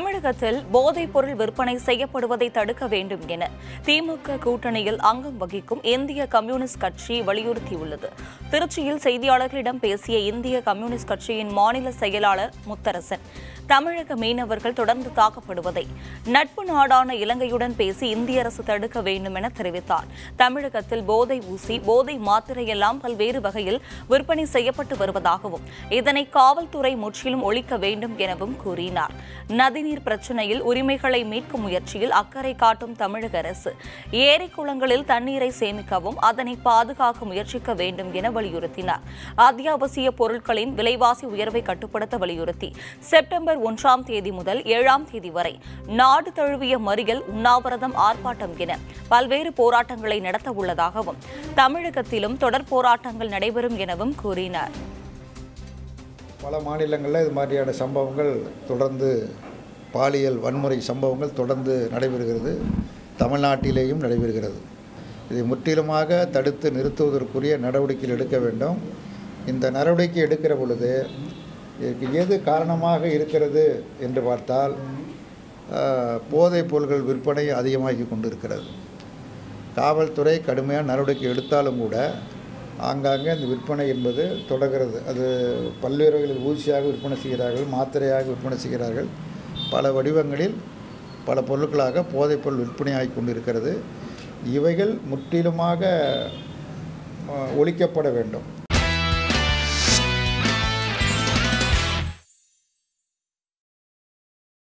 தமிழகத்தில் போதைப் பொருள் விற்பனை செய்யப்படுவதை தடுக்க வேண்டும் என திமுக கூட்டணியில் அங்கம் வகிக்கும் இந்திய கம்யூனிஸ்ட் கட்சி வலியுறுத்தியுள்ளது திருச்சியில் செய்தியாளர்களிடம் பேசிய இந்திய கம்யூனிஸ்ட் கட்சியின் மாநில செயலாளர் முத்தரசன் தமிழக மீனவர்கள் தொடர்ந்து தாக்கப்படுவதை நட்பு நாடான இலங்கையுடன் பேசி இந்திய அரசு தடுக்க வேண்டும் என தெரிவித்தார் தமிழகத்தில் போதை ஊசி போதை மாத்திரை எல்லாம் பல்வேறு வகையில் விற்பனை செய்யப்பட்டு வருவதாகவும் இதனை காவல்துறை முற்றிலும் ஒழிக்க வேண்டும் எனவும் கூறினார் நதிநீர் பிரச்சினையில் உரிமைகளை மீட்கும் முயற்சியில் அக்கறை காட்டும் தமிழக அரசு ஏரி குளங்களில் தண்ணீரை சேமிக்கவும் அதனை பாதுகாக்க முயற்சிக்க வேண்டும் என வலியுறுத்தினார் அத்தியாவசிய பொருட்களின் விலைவாசி உயர்வை கட்டுப்படுத்த வலியுறுத்தி செப்டம்பர் ஒன்றாம் தேதி முதல் ஏழாம் தேதி வரை நாடு தழுவிய மறியல் உண்ணாவிரதம் ஆர்ப்பாட்டம் என பல்வேறு போராட்டங்களை நடத்த உள்ளதாகவும் தமிழகத்திலும் தொடர் போராட்டங்கள் நடைபெறும் எனவும் கூறினார் பல மாநிலங்களில் இது மாதிரியான சம்பவங்கள் தொடர்ந்து பாலியல் வன்முறை சம்பவங்கள் தொடர்ந்து நடைபெறுகிறது தமிழ்நாட்டிலேயும் நடைபெறுகிறது இதை முற்றிலுமாக தடுத்து நிறுத்துவதற்குரிய நடவடிக்கைகள் எடுக்க வேண்டும் இந்த நடவடிக்கை எடுக்கிற பொழுது இதற்கு எது காரணமாக இருக்கிறது என்று பார்த்தால் ஆஹ், போதைப் பொருட்கள் விற்பனை அதிகமாகி கொண்டிருக்கிறது காவல்துறை கடுமையான நடவடிக்கை எடுத்தாலும் கூட ஆங்காங்கே இந்த விற்பனை என்பது தொடர்கிறது அது பல்வேறு வகையில் ஊசியாக விற்பனை செய்கிறார்கள் மாத்திரையாக விற்பனை செய்கிறார்கள் பல வடிவங்களில் பல பொருட்களாக போதைப்பொருள் விற்பனையாகி கொண்டிருக்கிறது இவைகள் முற்றிலுமாக அஹ், ஒழிக்கப்பட வேண்டும்